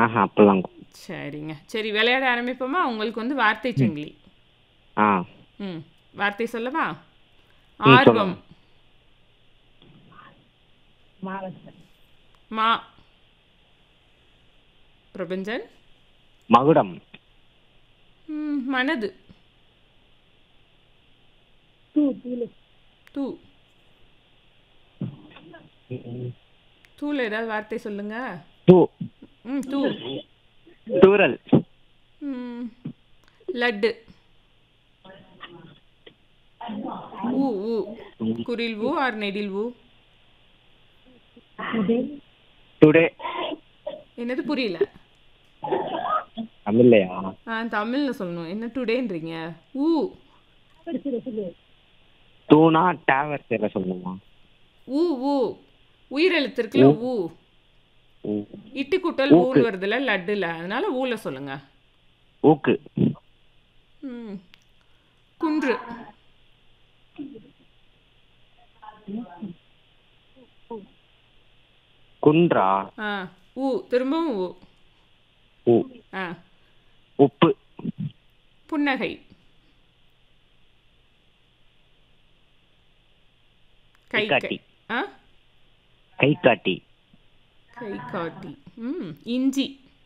ஆஹா அப்பெல்லாம் சரிங்க சரி விளையாட ஆரம்பிப்போமா உங்களுக்கு வந்து வார்த்தை சங்கிலி ஆ ம் வார்த்தை சொல்லவா ம், ஆர்வம் மா பிரபஞ்சன் மகுடம் ம், மனது தூ தூள் ஏதாவது வார்த்தை சொல்லுங்க தூ ம் தூ தூரல் ம், லட்டு ஊ ஊ குரில் ஊ ஆர் நெடில் ஊ டுடே என்னது புரியல தமிழ்லையா ஆ தமிழ்ல சொல்லணும் என்ன டுடேன்றீங்க ஊ தூணா டேவர் பேர சொல்லணுமா ஊ ஊ உயிரெழுத்து இருக்குல்ல ஊ ஊ. இட்டு கூட்டல் ஊன்னு வருதுல லட்டுல அதனால ஊல சொல்லுங்க ஊக்கு ம். குன்று குன்றா ஆ ஊ திரும்பவும் ஊ ஊ ஆ உப்பு புன்னகை கை கைகாட்டி. கை ஆ கை காட்டி கை காட்டி ம் இஞ்சி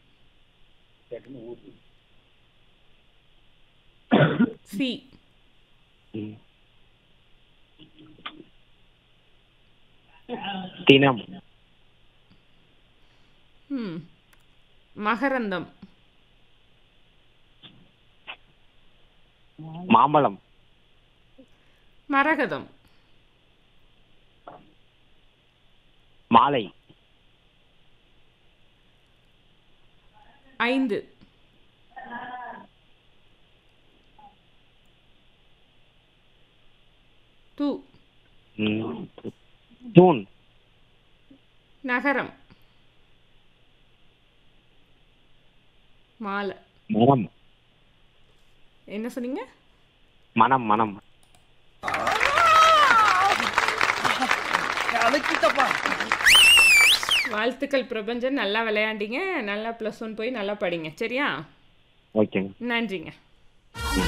சி ம். தினம் ம் மகரந்தம் மாம்பழம் மரகதம் மாலை ஐந்து து ம். தூண் நகரம் மாலை மனம் என்ன சொன்னீங்க மனம் மனம் வாழ்த்துக்கள் பிரபஞ்சன் நல்லா விளையாண்டீங்க நல்லா ப்ளஸ் ஒன் போய் நல்லா படிங்க சரியா ஓகேங்க நன்றிங்க